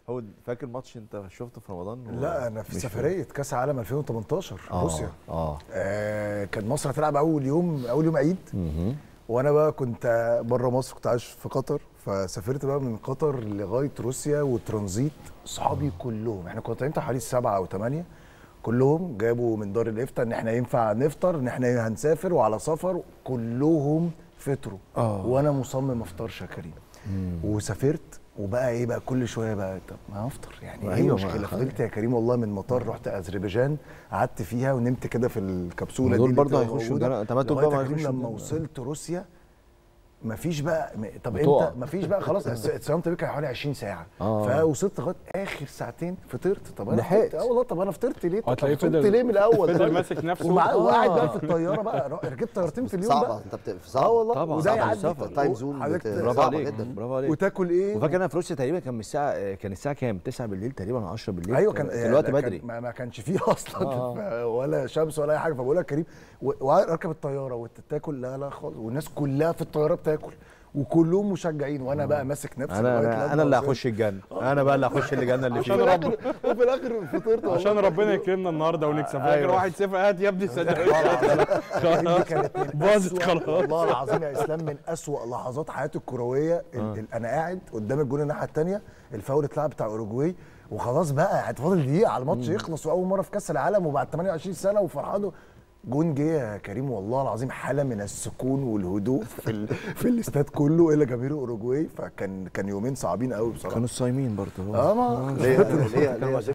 هو فاكر ماتش انت شفته في رمضان لا انا في مش سفريه كاس عالم 2018 آه، روسيا اه آه كان مصر هتلعب اول يوم اول يوم عيد مهم. وانا بقى كنت بره مصر كنت عايش في قطر فسافرت بقى من قطر لغايه روسيا وترانزيت صحابي كلهم احنا كنا طالعين بتاع حوالي سبعه او ثمانيه كلهم جابوا من دار الافتاء ان احنا ينفع نفطر ان احنا هنسافر وعلى سفر كلهم فطروا آه. وانا مصمم افطرش يا كريم وسافرت وبقى ايه بقى كل شويه بقى طب ما افطر يعني ايه أيوة، ما المشكله خلاص. فضلت يا كريم والله من مطار رحت اذربيجان قعدت فيها ونمت كده في الكبسوله دي دول اللي برضه بتبقى هيخشوا موجودة. الجنة. طب انتوا لغاية بقى يا كريم هيخشوا لما الجنة. وصلت روسيا مفيش بقى م- طب بتقع. انت مفيش بقى خلاص اتصيامت بيك حوالي 20 ساعه آه. فوصلت لغايه اخر ساعتين فطرت طب انا لحقت. فطرت اه والله طب انا فطرت ليه طب هتلاقيه فطرت فضل- ليه من الاول فضل طيب؟ ماسك نفسه. ومع- آه. وقاعد بقى في الطياره بقى ر- ركبت طيارتين في اليوم صعبه بقى انت بت... اه صعبه والله طبعا، وده صعبة يعدي السفر. تايم زون حضرتك بت- برافو صعبة عليك جدا. برافو عليك وتاكل ايه وفاكر انا في روسيا تقريبا كان من الساعه كان الساعه كام 9 بالليل تقريبا 10 بالليل ايوه كان في الوقت لا، كان- بدري ما, ما كانش فيه اصلا آه. ف- ولا شمس ولا اي حاجه فبقول لك كريم و- واركب الطياره وتاكل لا لا خالص والناس كلها في الطياره بتاكل وكلهم مشجعين وانا بقى ماسك نفسي انا لغاية انا, لما أنا اللي وصلت. هخش الجنه انا بقى اللي هخش الجنه اللي عشان فيها رب وفي الاخر فطرت والله. عشان ربنا يكرمنا النهارده ونكسب فاكر أيوة. واحد صفر هات يا ابني والله العظيم دي كانت من باظت أسوأ- خلاص. والله العظيم يا اسلام من اسوأ لحظات حياتي الكرويه ال- ال- انا قاعد قدام الجون الناحيه الثانيه الفاول اتلعب بتاع اوروجواي وخلاص بقى فاضل دقيقه على الماتش يخلص واول مره في كاس العالم وبعد 28 سنه وفرحان جون جه يا كريم والله العظيم حاله من السكون والهدوء في ال... في الاستاد كله الا جماهير اوروجواي فكان كان يومين صعبين قوي بصراحه كانوا صايمين برضه اه ما ليه ليه ليه